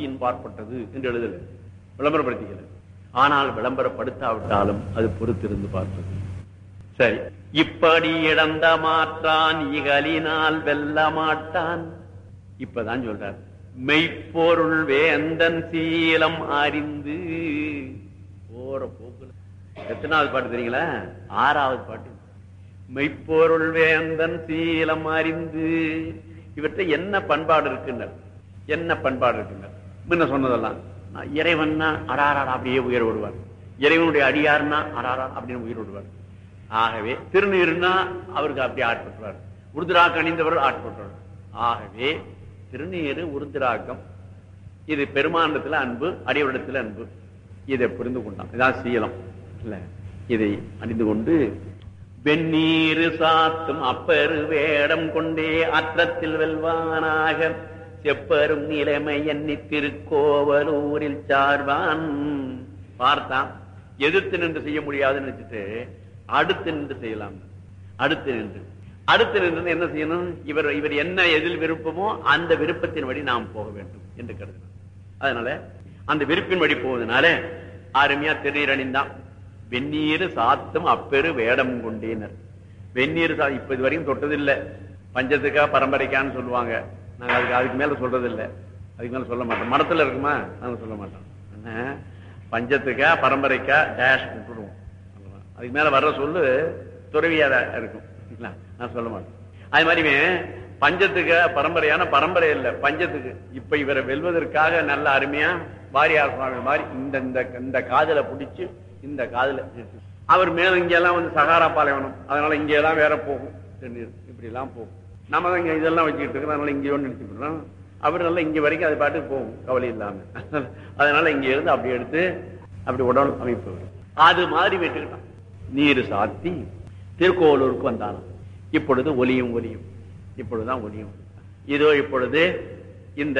புவியின் பார்ப்பட்டது என்று எழுதல விளம்பரப்படுத்திக்கல ஆனால் விளம்பரப்படுத்தாவிட்டாலும் அது பொறுத்திருந்து பார்ப்பது சரி இப்படி இழந்த மாற்றான் இகலினால் வெல்ல மாட்டான் இப்பதான் சொல்றார் மெய்ப்பொருள் வேந்தன் சீலம் அறிந்து போற போக்குல எத்தனாவது பாட்டு தெரியுங்களா ஆறாவது பாட்டு மெய்ப்பொருள் வேந்தன் சீலம் அறிந்து இவற்றை என்ன பண்பாடு இருக்கின்றார் என்ன பண்பாடு இருக்கின்றார் முன்ன சொன்னதெல்லாம் நான் இறைவன்னா அடாரா அப்படியே உயர் விடுவார் இறைவனுடைய அடியார்னா அடாரா அப்படின்னு உயிர் விடுவார் ஆகவே திருநீர்னா அவருக்கு அப்படி ஆட்பட்டுவார் உருதுராக்கம் அணிந்தவர் ஆட்பட்டுவார் ஆகவே திருநீரு உருதுராக்கம் இது பெருமாண்டத்துல அன்பு அடிவரிடத்துல அன்பு இதை புரிந்து கொண்டான் இதான் சீலம் இல்ல இதை அணிந்து கொண்டு வெந்நீரு சாத்தும் அப்பரு வேடம் கொண்டே அற்றத்தில் வெல்வானாக செப்பரும் நிலைமை எண்ணி திருக்கோவலூரில் சார்வான் பார்த்தான் எதிர்த்து நின்று செய்ய முடியாதுன்னு நினைச்சிட்டு அடுத்து நின்று செய்யலாம் அடுத்து நின்று அடுத்து நின்று என்ன செய்யணும் இவர் இவர் என்ன எதில் விருப்பமோ அந்த விருப்பத்தின் வழி நாம் போக வேண்டும் என்று கருதினார் அதனால அந்த விருப்பின் வழி போவதனால அருமையா திருநீர் அணிந்தான் வெந்நீர் சாத்தும் அப்பெரு வேடம் கொண்டேனர் வெந்நீர் சா இப்ப இது வரைக்கும் தொட்டதில்லை பஞ்சத்துக்கா பரம்பரைக்கான்னு சொல்லுவாங்க நாங்க அதுக்கு அதுக்கு மேல சொல்றது இல்ல அதுக்கு மேல சொல்ல மாட்டோம் மரத்துல இருக்குமா நாங்க சொல்ல மாட்டோம் என்ன பஞ்சத்துக்கா பரம்பரைக்கா டேஷ் விட்டுடுவோம் அவ்வளவுதான். அதுக்கு மேல வர்ற சொல்லு துறவியா தான் இருக்கும் சரிங்களா? நான் சொல்ல மாட்டேன் அது மாதிரி பஞ்சத்துக்கு பரம்பரையான பரம்பரை இல்ல பஞ்சத்துக்கு இப்ப இவரை வெல்வதற்காக நல்ல அருமையா வாரியார் சுவாமி மாதிரி இந்த இந்த இந்த காதல பிடிச்சு இந்த காதல நிறுத்தி. அவர் மேல இங்கெல்லாம் வந்து சகாரா பாலைவனம் அதனால இங்க எல்லாம் வேற போகும் தண்ணீர் இப்படி எல்லாம் போகும் நம்ம தான் இங்க இதெல்லாம் வச்சுக்கிட்டு இருக்கோம் அதனால இங்கே ஒன்று நிறுத்திக்கிறோம் அவர் நல்லா இங்க வரைக்கும் அது பாட்டுக்கு போகும் கவலை இல்லாம அதனால இங்க இருந்து அப்படி எடுத்து அப்படி உடல் அமைப்பு வரும். அது மாதிரி விட்டுக்கிட்டான் நீர் சாத்தி திருக்கோளூருக்கு வந்தாலும் இப்பொழுது ஒலியும் ஒலியும் இப்பொழுதுதான் ஒலியும் இதோ இப்பொழுது இந்த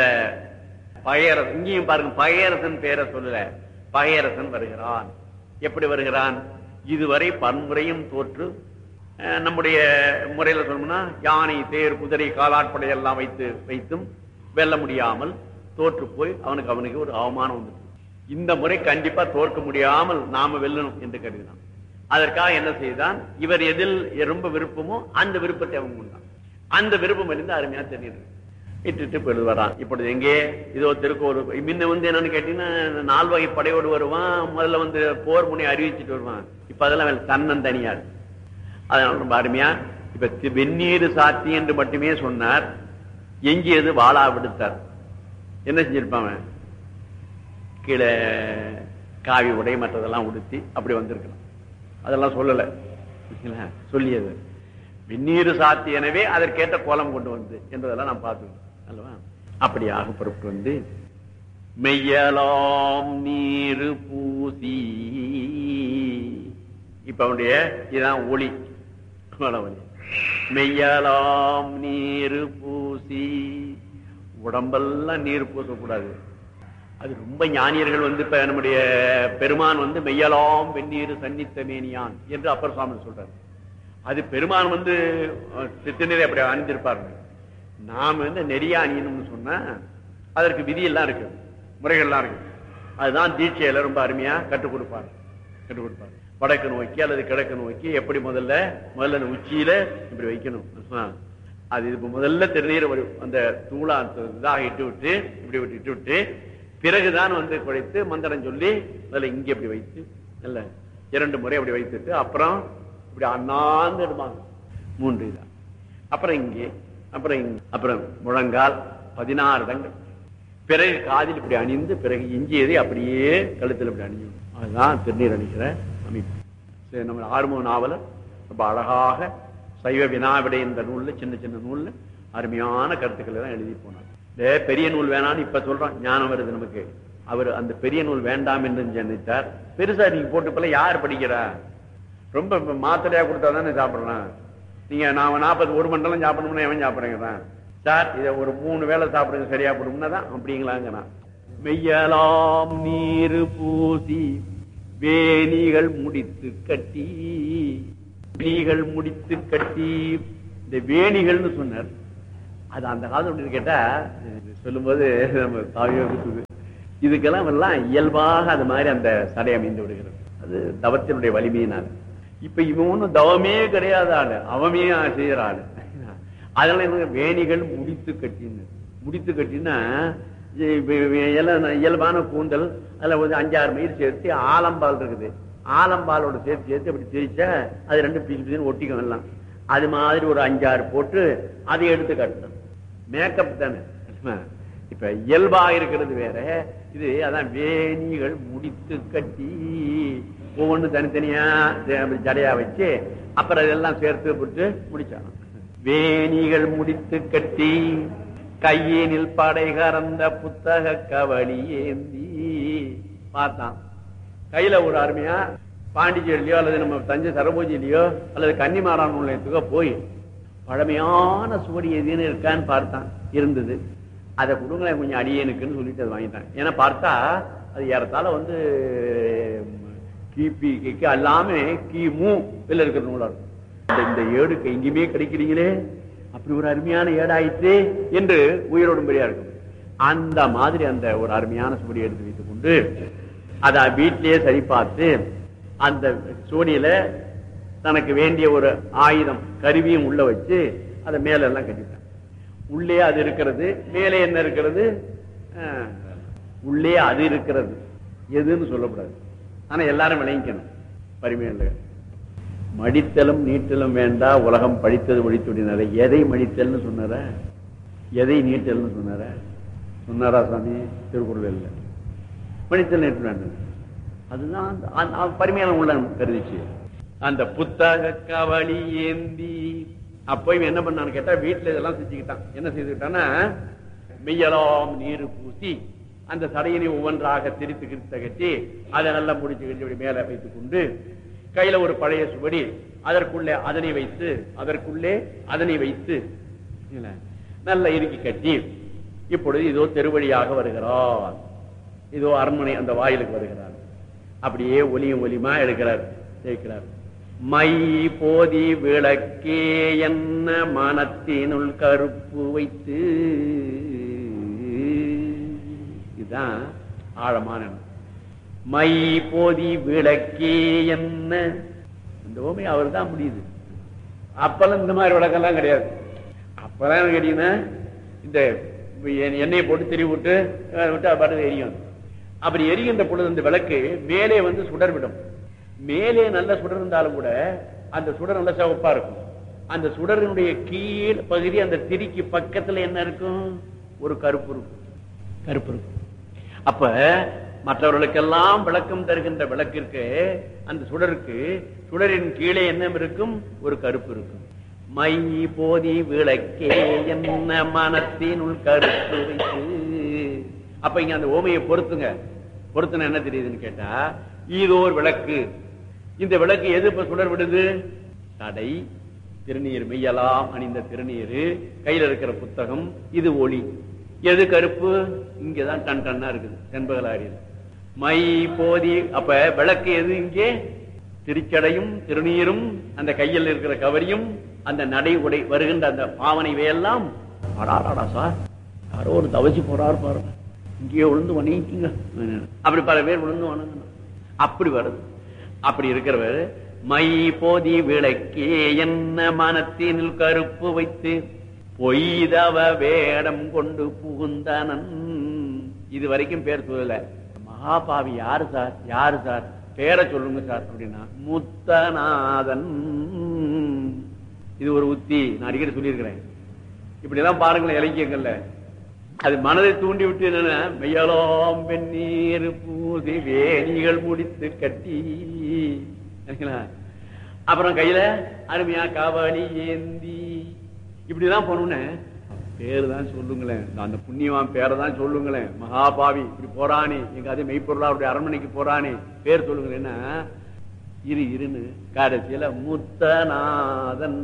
பகையரசன் இங்கேயும் பாருங்க பகையரசன் பேரை சொல்லல பகையரசன் வருகிறான் எப்படி வருகிறான் இதுவரை பன்முறையும் தோற்று அஹ், நம்முடைய முறையில சொல்லணும்னா யானை தேர் குதிரை காலாட்படை எல்லாம் வைத்து வைத்தும் வெல்ல முடியாமல் தோற்று போய் அவனுக்கு அவனுக்கு ஒரு அவமானம் வந்துச்சு இந்த முறை கண்டிப்பா தோற்க முடியாமல் நாம வெல்லணும் என்று கருதினான் அதற்காக என்ன செய்தான் இவர் எதில் ரொம்ப விருப்பமோ அந்த விருப்பத்தை அவன் கொண்டான் அந்த விருப்பம் இருந்து அருமையா தெரியுது இட்டுட்டு போயிட்டு வரான் இப்பொழுது எங்கே இதோ திருக்கோவில் முன்ன வந்து என்னன்னு கேட்டீங்கன்னா நால் வகை படையோடு வருவான் முதல்ல வந்து போர் முனை அறிவிச்சிட்டு வருவான் இப்ப அதெல்லாம் வேலை தன்னன் தனியார் அதனால ரொம்ப அருமையா இப்ப தி- வெந்நீர் சாத்தி என்று மட்டுமே சொன்னார் எங்கியது வாளா விடுத்தார் என்ன செஞ்சிருப்பான் அவன்? கீழே காவி உடை மற்றதெல்லாம் உடுத்தி அப்படி வந்திருக்கலாம் அதெல்லாம் சொல்லல சரிங்களா? சொல்லியது வெந்நீர் சாத்தி எனவே அதற்கேற்ற கோலம் கொண்டு வந்து என்பதெல்லாம் நான் பார்த்துக்கணும் அல்லவா அப்படியாக பொறுப்பு வந்து மெய்யலாம் நீரு பூசி இப்ப அவனுடைய இதான் ஒளி வளவலி மெய்யலாம் நீரு பூசி உடம்பெல்லாம் நீர் பூசக்கூடாது அது ரொம்ப ஞானியர்கள் வந்து இப்ப நம்முடைய பெருமான் வந்து மெய்யலாம் வெந்நீர் சன்னித்த மேனியான் என்று அப்பர் சுவாமி சொல்றாரு அது பெருமான் வந்து அஹ், திருநீரை அப்படி அணிந்திருப்பார்கள் நாம வந்து நெறிய அணியணும்னு சொன்னா அதற்கு விதியெல்லாம் இருக்கு முறைகள்லாம் இருக்கு அதுதான் தீட்சையில ரொம்ப அருமையா கற்றுக் கொடுப்பார் கற்றுக் கொடுப்பார் வடக்கு நோக்கி அல்லது கிழக்கு நோக்கி எப்படி முதல்ல முதல்ல அந்த உச்சியில இப்படி வைக்கணும் ஆ. அது இது முதல்ல திருநீர் ஒரு அந்த தூளா அந்த இதாக இட்டு விட்டு இப்படி விட்டு இட்டு விட்டு பிறகுதான் வந்து குழைத்து மந்திரம் சொல்லி முதல்ல இங்கே இப்படி வைத்து இல்ல இரண்டு முறை அப்படி வைத்துட்டு அப்புறம் இப்படி அண்ணாந்து எடுப்பாங்க மூன்று இதா அப்புறம் இங்கே அப்புறம் இங்க அப்புறம் முழங்கால் பதினாறு இடங்கள் பிறகு காதில் இப்படி அணிந்து பிறகு எஞ்சியதை அப்படியே கழுத்தில் இப்படி அணியும் அதுதான் திருநீர் அணிக்கிற அமைப்பு சரி நம்ம ஆறுமுக நாவலர் ரொம்ப அழகாக சைவ வினாவிடை இந்த நூல்ல சின்ன சின்ன நூல்ல அருமையான கருத்துக்களை தான் எழுதி போனார் டே, பெரிய நூல் வேணாம்னு இப்ப சொல்றோம் ஞானம் வருது நமக்கு அவர் அந்த பெரிய நூல் வேண்டாம் என்று நினைத்தார் பெருசா நீங்க போட்டு போல யார் படிக்கிறா ரொம்ப இப்ப மாத்திரையா கொடுத்தா தானே சாப்பிடுறான் நீங்க நான் நாற்பது ஒரு மண்டலம் சாப்பிடணும்னா எவன் சாப்பிடுறேங்கிறான் சார் இதை ஒரு மூணு வேளை சாப்பிடுங்க சரியா போடும்னா தான் அப்படிங்களாங்கிறான் மெய்யலாம் நீர் பூசி வேணிகள் முடித்து கட்டி வேணிகள் முடித்து கட்டி இந்த வேணிகள்னு சொன்னார் அது அந்த காலத்துல எப்படி கேட்டா இது சொல்லும்போது நம்ம தாவியோ இருக்குது இதுக்கெல்லாம் எல்லாம் இயல்பாக அது மாதிரி அந்த சடை அமைந்து விடுகிறது அது தவத்தினுடைய வலிமையினால் இப்ப இவன் ஒண்ணும் தவமே கிடையாத ஆளு அவமே செய்யற ஆளு அதனால என்ன வேணிகள் முடித்து கட்டின்னு முடித்து கட்டினா இப்ப எல்லாம் இயல்பான கூந்தல் அதுல ஒரு அஞ்சாறு மயிர் சேர்த்து ஆலம்பால் இருக்குது ஆலம்பாலோட சேர்த்து சேர்த்து அப்படி திரிச்சா அது ரெண்டு பிசு பிசுன்னு ஒட்டிக்கும் எல்லாம் அது மாதிரி ஒரு அஞ்சாறு போட்டு அதை எடுத்து கட்டணும் மேக்கப் தானே இப்ப இயல்பா இருக்கிறது வேற இது அதான் வேணிகள் முடித்து கட்டி ஒவ்வொன்று தனித்தனியா ஜ- ஜடையா வச்சு அப்புறம் இதெல்லாம் சேர்த்து போட்டு முடிச்சாங்க வேணிகள் முடித்து கட்டி கையினில் படை கறந்த புத்தக கவளி ஏந்தி பார்த்தான் கையில ஒரு அருமையா பாண்டிச்சேரியிலயோ அல்லது நம்ம தஞ்சை சரபோஜிலேயோ அல்லது கன்னிமாரான் நிலையத்துக்கோ போய் பழமையான சுவடி எதுன்னு இருக்கான்னு பார்த்தான் இருந்தது அதை கொடுங்களேன் கொஞ்சம் அடியேனுக்குன்னு சொல்லிட்டு அதை வாங்கிட்டான் ஏன்னா பார்த்தா அது ஏறத்தால வந்து கிபி கிக்கு எல்லாமே கிமு வெளில இருக்கிற நூலா இருக்கும் இந்த- இந்த ஏடு எங்கேயுமே கிடைக்கிறீங்களே அப்படி ஒரு அருமையான ஏடாயிற்று என்று உயிரோடும்படியா இருக்கும் அந்த மாதிரி அந்த ஒரு அருமையான சுவடி எடுத்து வைத்துக் கொண்டு அதை வீட்டிலேயே சரி பார்த்து அந்த சோடியில தனக்கு வேண்டிய ஒரு ஆயுதம் கருவியும் உள்ள வச்சு அதை மேல எல்லாம் கட்டிட்டான் உள்ளே அது இருக்கிறது மேலே என்ன இருக்கிறது ஆஹ், உள்ளே அது இருக்கிறது எதுன்னு சொல்லக்கூடாது ஆனா எல்லாரும் விளங்கிக்கணும் பரிமையில மடித்தலும் நீட்டலும் வேண்டா உலகம் படித்தது ஒழித்துடினார எதை மடித்தல்னு சொன்னார எதை நீட்டல்னு சொன்னார சொன்னாரா சாமி திருக்குறள் இல்லை மடித்தல் நீட்டல் வேண்டும் அதுதான் அந்த- அந்த- அந்த பரிமையான உள்ள கருதிச்சு அந்த புத்தக கவளி ஏந்தி அப்போ இவன் என்ன பண்ணான்னு கேட்டா வீட்டுல இதெல்லாம் செஞ்சுக்கிட்டான் என்ன செய்துக்கிட்டான்னா மெய்யலாம் நீர் பூசி அந்த சடையினை ஒவ்வொன்றாக திரித்து கிரித்த கட்டி அதை நல்லா முடிச்சு கட்டி இப்படி மேல வைத்துக் கொண்டு கையில ஒரு பழைய சுவடி அதற்குள்ளே அதனை வைத்து அதற்குள்ளே அதனை வைத்து இல்ல, நல்லா இறுக்கி கட்டி இப்பொழுது இதோ தெருவழியாக வருகிறார் இதோ அரண்மனை அந்த வாயிலுக்கு வருகிறார் அப்படியே ஒலியும் ஒலியுமா எடுக்கிறார் ஜெயிக்கிறார் மை போதி விளக்கே என்ன மனத்தினுள் கருப்பு வைத்து இதுதான் ஆழமான எண்ணம். மை போதி விளக்கே என்ன இந்த ஓமை அவர் தான் முடியுது அப்பெல்லாம் இந்த மாதிரி விளக்கெல்லாம் கிடையாது அப்பெல்லாம் கேட்டீங்கன்னா இந்த எண்ணெய் எண்ணெயை போட்டு திரி விட்டு அஹ், விட்டு அது பாட்டுக்கு எரியும் அப்படி எரிகின்ற பொழுது அந்த விளக்கு மேலே வந்து சுடர் விடும் மேலே நல்ல சுடர் இருந்தாலும் கூட அந்த சுடர் நல்ல சிவப்பா இருக்கும் அந்த சுடரினுடைய கீழ் பகுதி அந்த திரிக்கு பக்கத்துல என்ன இருக்கும் ஒரு கருப்பு இருக்கும் கருப்பு இருக்கும் அப்ப மற்றவர்களுக்கெல்லாம் விளக்கம் தருகின்ற விளக்கிற்கு அந்த சுடருக்கு சுடரின் கீழே என்ன இருக்கும் ஒரு கருப்பு இருக்கும் மை போதி விளக்கே என்ன மனத்தினுள் கருப்பு வைத்து அப்ப இங்க அந்த ஓமையை பொருத்துங்க பொருத்துன என்ன தெரியுதுன்னு கேட்டா இதோர் விளக்கு இந்த விளக்கு எது இப்ப சுடர் விடுது தடை திருநீர் மெய்யலாம் அணிந்த திருநீர் கையில இருக்கிற புத்தகம் இது ஒளி எது கருப்பு இங்கதான் டன் டன்னா இருக்குது செண்பகலாரியது மை போதி அப்ப விளக்கு எது இங்கே திருச்சடையும் திருநீரும் அந்த கையில் இருக்கிற கவரியும் அந்த நடை உடை வருகின்ற அந்த பாவனை இவையெல்லாம் அடாடாடா சார் யாரோ ஒரு தவசி போறாரு பாருங்க இங்கேயே விழுந்து வணங்கிங்க அப்படி பல பேர் விழுந்து வணங்கணும் அப்படி வருது அப்படி இருக்கிறவர் மை போதி விளக்கே என்ன மனத்தினில் கருப்பு வைத்து பொய்தவ வேடம் கொண்டு புகுந்தனன் இது வரைக்கும் பேர் சொல்லல மகாபாவி யாரு சார் யாரு சார் பேரை சொல்லுங்க சார் அப்படின்னா முத்தநாதன் இது ஒரு உத்தி நான் அடிக்கடி சொல்லியிருக்கிறேன் இப்படி எல்லாம் பாருங்களேன் இலக்கியங்கள்ல அது மனதை தூண்டி விட்டு என்னன்னா மெய்யலாம் வெந்நீர் பூசி வேணிகள் முடித்து கட்டி சரிங்களா? அப்புறம் கையில அருமையா காவாளி ஏந்தி இப்படிதான் போனோன்னு பேரு தான் சொல்லுங்களேன் அந்த புண்ணியவான் பேரை தான் சொல்லுங்களேன் மகாபாவி இப்படி போறானே எங்க அதே மெய்ப்பொருளா அவருடைய அரண்மனைக்கு போறானே பேர் சொல்லுங்களேன்னா இரு இருன்னு கடைசியில முத்தநாதன்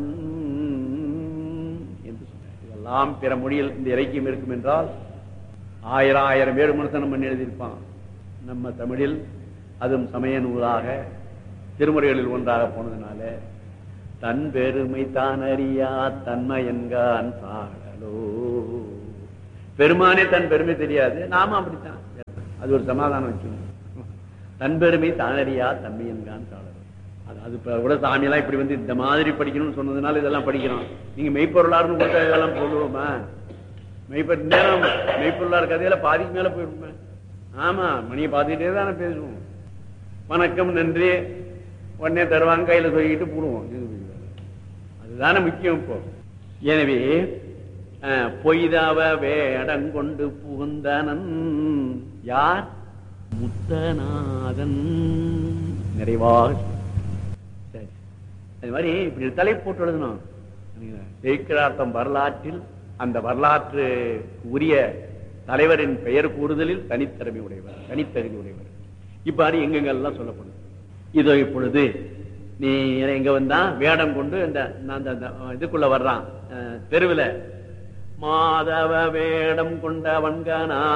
என்று சொன்னார் இதெல்லாம் பிற மொழியில் இந்த இலக்கியம் இருக்கும் என்றால் ஆயிரம் ஆயிரம் பேர் மனுஷன் நம்ம எழுதியிருப்பான் நம்ம தமிழில் அதுவும் சமய நூலாக திருமுறைகளில் ஒன்றாக போனதுனால தன் பெருமை தான் அறியா தன்மையன்கான் சாடலோ பெருமானே தன் பெருமை தெரியாது நாம அப்படித்தான் அது ஒரு சமாதானம் வச்சுக்கணும் தன்பெருமை தானறியா தன்மையன்கான் தாளர் அது அது இப்ப கூட சாமியெல்லாம் இப்படி வந்து இந்த மாதிரி படிக்கணும்னு சொன்னதுனால இதெல்லாம் படிக்கிறோம் நீங்க மெய்ப்பொருளாருன்னு கொடுத்தா இதெல்லாம் சொல்லுவோமா மெய்ப்பொருள் நேரம் மெய்ப்பொருளார் கதையில பாதிக்கு மேல போயிருப்போமே ஆமா மணியை பார்த்துக்கிட்டே தானே பேசுவோம் வணக்கம் நன்றி உடனே தருவாங்க கையில சொல்லிக்கிட்டு போடுவோம் அதுதானே முக்கியம் இப்போ எனவே அஹ், பொய்தாவ வேடங்கொண்டு புகுந்தனன் யார் முத்தநாதன் நிறைவாக சரி அது மாதிரி இப்படி ஒரு தலை போட்டு எழுதணும் ஜெயிக்கிறார்த்தம் வரலாற்றில் அந்த வரலாற்று உரிய தலைவரின் பெயர் கூறுதலில் தனித்திறமை உடையவர் தனித்தகுதி உடையவர் இவ்வாறு எங்கெங்கெல்லாம் சொல்லப்படும் இதோ இப்பொழுது நீ எங்க வந்தா வேடம் கொண்டு இந்த அந்த அந்த இதுக்குள்ள வர்றான் அஹ், தெருவுல மாதவ வேடம் கொண்ட வன்கனா